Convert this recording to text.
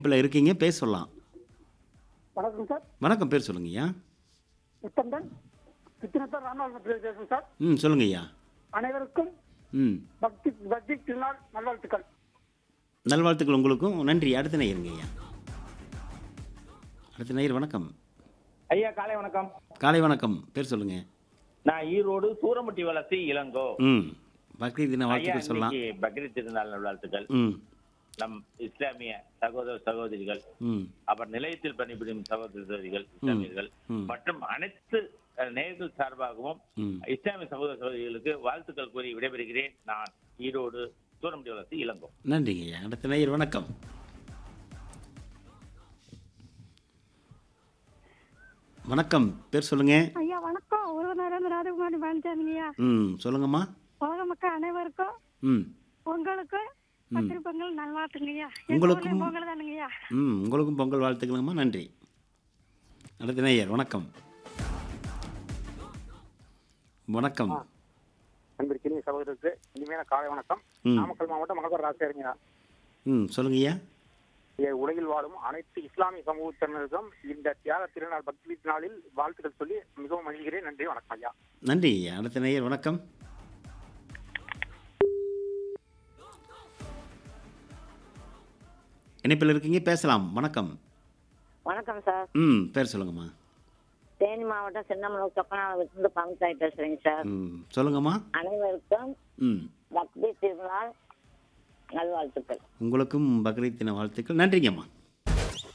இதில் இருக்கீங்க பேர் சொல்லலாம் வணக்கம் சார் வணக்கம் பேர் சொல்லுங்கய்யா உத்தந்தன் சித்திரத்தர் ராமநாதன் பேசுகிறேன் சார் ம் சொல்லுங்கய்யா அனைவருக்கும் ம் பக்தி பக்தி திருநாள் நல்வாழ்த்துக்கள் நல்வாழ்த்துக்கள் உங்களுக்கும் நன்றி அடுத்த நேயருங்க ஐயா அடுத்த நேயர் வணக்கம் ஐயா காலை வணக்கம் காலை வணக்கம் பேர் சொல்லுங்க நான் ஈரோடு சூரமுட்டி வளர்ச்சி இளங்கோ ம் பக்ரீத் தின ஐயா வாழ்த்துக்கள் சொல்லலாம் இன்னைக்கு பக்ரீத் திருநாள் நல்வாழ்த்துக்கள் ம் நம் இஸ்லாமிய சகோதர சகோதரிகள் ம் அப்புறம் நிலையத்தில் பணிபுரியும் சகோதர சகோதரிகள் இஸ்லாமியர்கள் ம். மற்றும் அனைத்து அஹ், நேயர்கள் சார்பாகவும் ம் இஸ்லாமிய சகோதர சகோதரிகளுக்கு வாழ்த்துக்கள் கூறி விடைபெறுகிறேன் நான் ஈரோடு சூரமுட்டி வளர்ச்சி இளங்கோ நன்றிங்க ஐயா அடுத்த நேயர் வணக்கம் வணக்கம் பேர் சொல்லுங்க ஐயா வணக்கம் உறவினர் ராஜகுமாரி பழனிசாமிங்கய்யா ம் சொல்லுங்கம்மா உலக மக்கள் அனைவருக்கும் ம் பொங்கலுக்கு பத்திரி பொங்கல் நல்வாழ்த்துங்கய்யா எங்க உங்களுக்கும் ஊர்லயும் பொங்கல் தானுங்கய்யா ம் உங்களுக்கும் பொங்கல் வாழ்த்துக்களுங்கம்மா நன்றி அடுத்த நேயர் வணக்கம் வணக்கம் அன்பிற்கினிய சகோதரருக்கு இனிமையான காலை வணக்கம் ம். நாமக்கல் மாவட்டம் மகப்பர் ராசியாருங்க ம் சொல்லுங்கய்யா உலகில் வாழும் அனைத்து இஸ்லாமிய சமூகத்தினருக்கும் இந்த தியாக திருநாள் பக்ரீத் நாளில் வாழ்த்துக்கள் சொல்லி மிகவும் மகிழ்கிறேன் நன்றி வணக்கம் ஐயா நன்றி ஐயா அடுத்த நேயர் வணக்கம் இணைப்பில் இருக்கீங்க பேசலாம் வணக்கம் வணக்கம் சார் ம் பேர் சொல்லுங்கம்மா தேனி மாவட்டம் சின்னமனூர் சொக்கனாவிலிருந்து பங்கசாய் பேசுறேங்க சார் ம் சொல்லுங்கம்மா அனைவருக்கும் ம் பக்தி திருநாள் நல்வாழ்த்துக்கள் உங்களுக்கும் பக்ரீத் தின வாழ்த்துக்கள் நன்றிங்கம்மா